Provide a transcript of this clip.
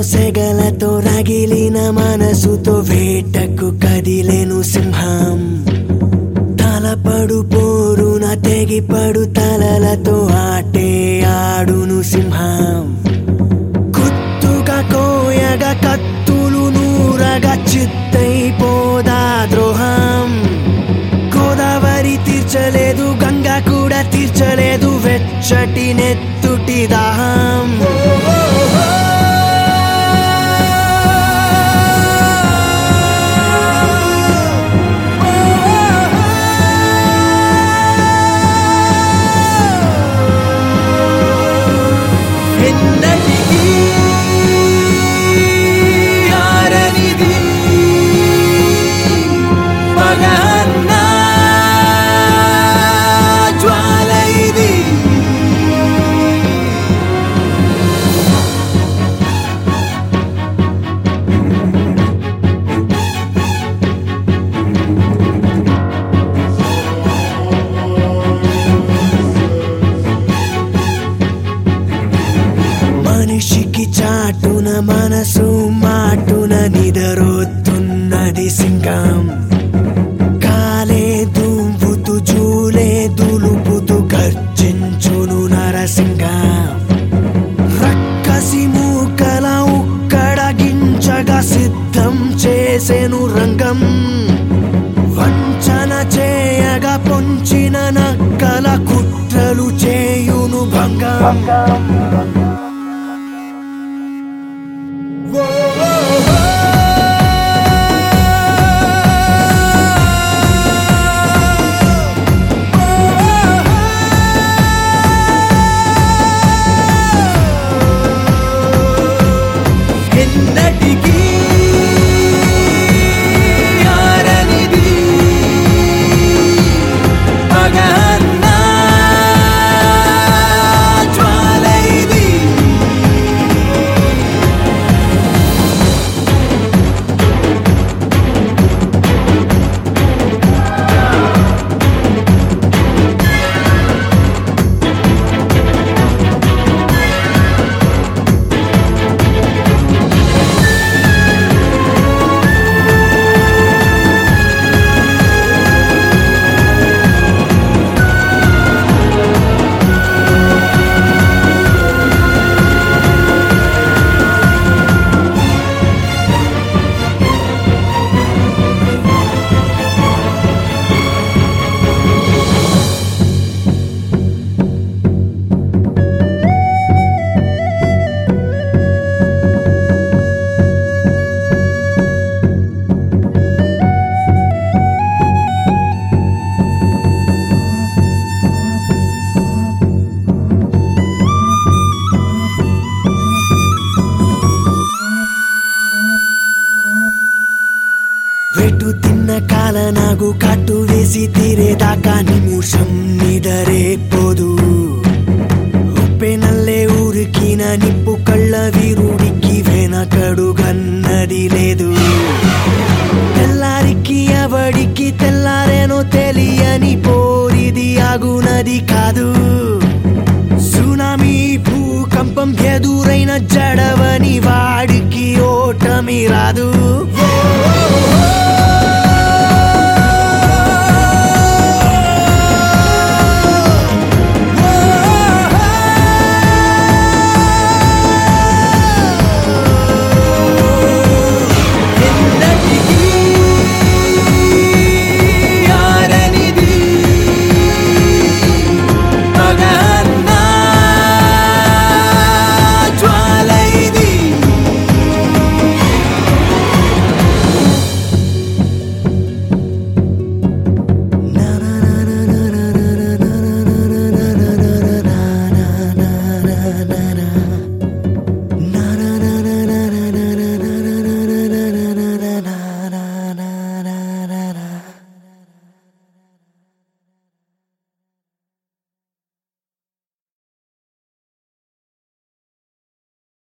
సెగలతో రగిలిన మనసుతో వేటకు కదిలేను సింహం తలపడు పోరున తెగిపడు తలలతో ఆటే ఆడును సింహం కుత్తుగా కోయగా కత్తులు నూరగా చిత్తైపోదా ద్రోహం గోదావరి తీర్చలేదు గంగా కూడా తీర్చలేదు వెచ్చటి నెత్తుటి దాహం ఎన్నటికీ ఆరనిది పగన్నా జ్వాల ఇది మనిషికి చాటున మనసు మాటున నిదరొత్తున్నది సింగం కాలే దువ్వుతూ జూలే దులుపుతూ గర్జించును నరసింగం రక్కసి మూకల ఉక్కడగించగా సిద్ధం చేసెను రంగం వంచన చేయగా పొంచిన నక్కల కుట్రలు చేయును భంగం ఎన్నటికీ ఆరనిది పగన్నా జ్వాల ఇది వెటు తిన్న కాల నాగు కట్టు వేసి తీరేదాకా నిమిషం నిదరే పో